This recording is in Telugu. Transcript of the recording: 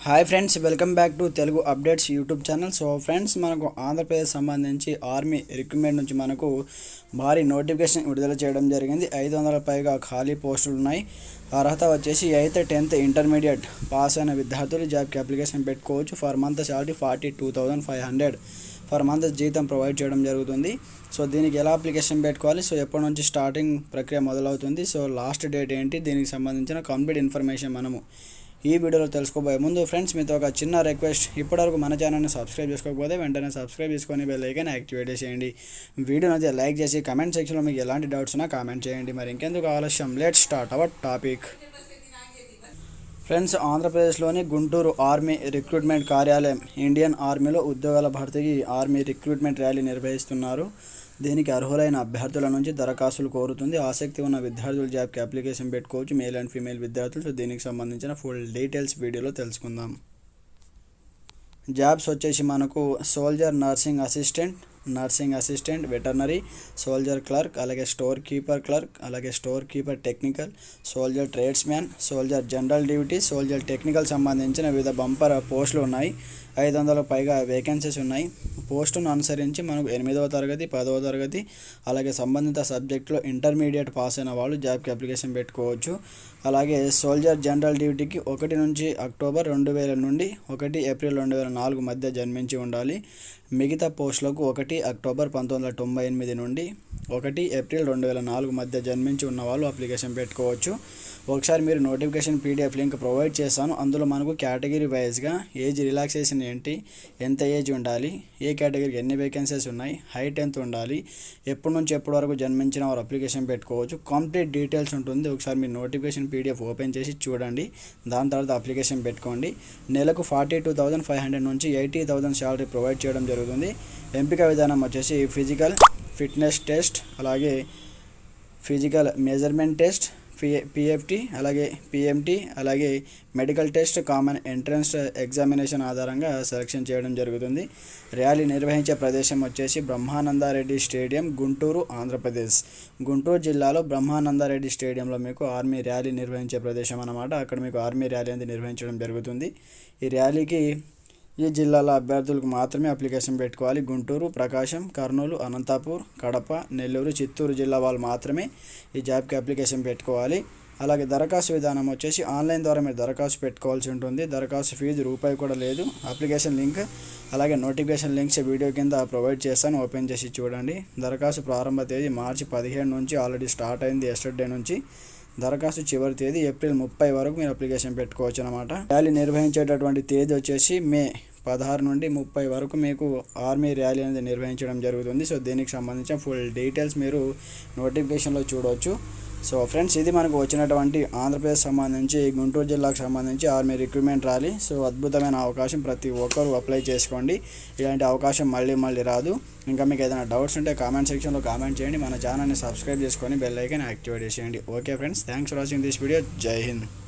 hi friends welcome back to Telugu updates YouTube channel so friends మనకు ఆంధ్రప్రదేశ్ సంబంధించి ఆర్మీ రిక్రూట్మెంట్ నుంచి మనకు భారీ నోటిఫికేషన్ విడుదల చేయడం జరిగింది ఐదు వందల పైగా ఖాళీ పోస్టులు ఉన్నాయి అర్హత వచ్చేసి ఎయిత్ టెన్త్ ఇంటర్మీడియట్ పాస్ అయిన విద్యార్థులు జాబ్కి అప్లికేషన్ పెట్టుకోవచ్చు for month salary forty two thousand five hundred for month జీతం ప్రొవైడ్ చేయడం జరుగుతుంది సో దీనికి ఎలా అప్లికేషన్ పెట్టుకోవాలి సో ఎప్పటి నుంచి స్టార్టింగ్ ప్రక్రియ మొదలవుతుంది సో లాస్ట్ డేట్ ఏంటి దీనికి సంబంధించిన కంప్లీట్ ఇన్ఫర్మేషన్ మనము ఈ వీడియోలో తెలుసుకోబోయే ముందు ఫ్రెండ్స్ మీతో ఒక చిన్న రిక్వెస్ట్ ఇప్పటివరకు మన ఛానల్ని సబ్స్క్రైబ్ చేసుకోకపోతే వెంటనే సబ్స్క్రైబ్ చేసుకొని బెల్ ఐకాన్ యాక్టివేట్ చేయండి వీడియోని అయితే లైక్ చేసి కమెంట్ సెక్షన్లో మీకు ఎలాంటి డౌట్స్ ఉన్నా కామెంట్ చేయండి మరి ఇంకెందుకు ఆలస్యం let start our topic friends ఆంధ్రప్రదేశ్లోని గుంటూరు ఆర్మీ రిక్రూట్మెంట్ కార్యాలయం ఇండియన్ ఆర్మీలో ఉద్యోగాల భర్తీకి ఆర్మీ రిక్రూట్మెంట్ ర్యాలీ నిర్వహిస్తున్నారు దీనికి అర్హులైన అభ్యర్థుల నుంచి దరఖాస్తులు కోరుతుంది ఆసక్తి ఉన్న విద్యార్థులు జాబ్కి అప్లికేషన్ పెట్టుకోవచ్చు మేల్ అండ్ ఫీమేల్ విద్యార్థులు సో దీనికి సంబంధించిన ఫుల్ డీటెయిల్స్ వీడియోలో తెలుసుకుందాం జాబ్స్ వచ్చేసి మనకు soldier nursing assistant nursing assistant veterinary soldier clerk అలాగే స్టోర్ కీపర్ క్లర్క్ అలాగే store keeper technical soldier trades man soldier general duty soldier technical సంబంధించిన వివిధ బంపర్ పోస్టులు ఉన్నాయి ఐదు వందలకు పైగా వేకెన్సీస్ ఉన్నాయి పోస్టును అనుసరించి మనకు ఎనిమిదవ తరగతి పదవ తరగతి అలాగే సంబంధిత సబ్జెక్టులో ఇంటర్మీడియట్ పాస్ అయిన వాళ్ళు జాబ్కి అప్లికేషన్ పెట్టుకోవచ్చు అలాగే సోల్జర్ జనరల్ డ్యూటీకి ఒకటి నుంచి అక్టోబర్ రెండు వేల నుండి ఒకటి ఏప్రిల్ రెండు వేల నాలుగు మధ్య జన్మించి ఉండాలి మిగతా పోస్టులకు ఒకటి అక్టోబర్ పంతొమ్మిది వందల తొంభై ఎనిమిది నుండి ఒకటి ఏప్రిల్ రెండు వేల నాలుగు మధ్య జన్మించి ఉన్న వాళ్ళు అప్లికేషన్ పెట్టుకోవచ్చు ఒకసారి మీరు నోటిఫికేషన్ పీడిఎఫ్ లింక్ ప్రొవైడ్ చేస్తాను అందులో మనకు కేటగిరీ వైజ్గా ఏజ్ రిలాక్సేషన్ ఏంటి ఎంత ఏజ్ ఉండాలి ఏ కేటగిరీకి ఎన్ని వేకెన్సీస్ ఉన్నాయి హైట్ ఎంత ఉండాలి ఎప్పటి నుంచి ఎప్పటి వరకు జన్మించిన వారు అప్లికేషన్ పెట్టుకోవచ్చు కంప్లీట్ డీటెయిల్స్ ఉంటుంది ఒకసారి మీరు నోటిఫికేషన్ పీడిఎఫ్ ఓపెన్ చేసి చూడండి దాని తర్వాత అప్లికేషన్ పెట్టుకోండి నెలకు forty two thousand five hundred నుంచి ఎయిటీ థౌజండ్ శాలరీ ప్రొవైడ్ చేయడం జరుగుతుంది ఎంపిక విధానం వచ్చేసి ఫిజికల్ ఫిట్నెస్ టెస్ట్ అలాగే physical measurement test PA PFT అలాగే పిఎంటి అలాగే medical test common entrance examination ఆధారంగా సెలక్షన్ చేయడం జరుగుతుంది ర్యాలీ నిర్వహించే ప్రదేశం వచ్చేసి బ్రహ్మానందారెడ్డి స్టేడియం గుంటూరు ఆంధ్రప్రదేశ్ గుంటూరు జిల్లాలో బ్రహ్మానందారెడ్డి స్టేడియంలో మీకు ఆర్మీ ర్యాలీ నిర్వహించే ప్రదేశం అన్నమాట అక్కడ మీకు ఆర్మీ ర్యాలీ అనేది నిర్వహించడం జరుగుతుంది ఈ ర్యాలీకి ఈ జిల్లాల అభ్యర్థులకు మాత్రమే అప్లికేషన్ పెట్టుకోవాలి గుంటూరు ప్రకాశం కర్నూలు అనంతపూర్ కడప నెల్లూరు చిత్తూరు జిల్లా వాళ్ళు మాత్రమే ఈ జాబ్కి అప్లికేషన్ పెట్టుకోవాలి అలాగే దరఖాస్తు విధానం వచ్చేసి ఆన్లైన్ ద్వారా మీరు దరఖాస్తు పెట్టుకోవాల్సి ఉంటుంది దరఖాస్తు ఫీజు రూపాయి కూడా లేదు అప్లికేషన్ లింక్ అలాగే నోటిఫికేషన్ లింక్స్ వీడియో కింద ప్రొవైడ్ చేస్తాను ఓపెన్ చేసి చూడండి దరఖాస్తు ప్రారంభ తేదీ మార్చి పదిహేడు నుంచి ఆల్రెడీ స్టార్ట్ అయింది ఎస్టర్డే నుంచి దరఖాస్తు చివరి తేదీ ఏప్రిల్ ముప్పై వరకు మీరు అప్లికేషన్ పెట్టుకోవచ్చు అనమాట ర్యాలీ నిర్వహించేటటువంటి తేదీ వచ్చేసి మే పదహారు నుండి ముప్పై వరకు మీకు ఆర్మీ ర్యాలీ అనేది నిర్వహించడం జరుగుతుంది సో దీనికి సంబంధించిన ఫుల్ డీటెయిల్స్ మీరు నోటిఫికేషన్లో చూడవచ్చు సో ఫ్రెండ్స్ ఇది మనకు వచ్చినటువంటి ఆంధ్రప్రదేశ్ సంబంధించి గుంటూరు జిల్లాకు సంబంధించి ఆర్మీ రిక్రూట్మెంట్ ర్యాలీ సో అద్భుతమైన అవకాశం ప్రతి ఒక్కరు అప్లై చేసుకోండి ఇలాంటి అవకాశం మళ్ళీ మళ్ళీ రాదు ఇంకా మీకు ఏదైనా డౌట్స్ ఉంటే కామెంట్ సెక్షన్లో కామెంట్ చేయండి మన ఛానల్ని సబ్స్క్రైబ్ చేసుకొని బెల్ ఐకాన్ యాక్టివేట్ చేసేయండి okay friends thanks for watching this video Jai Hind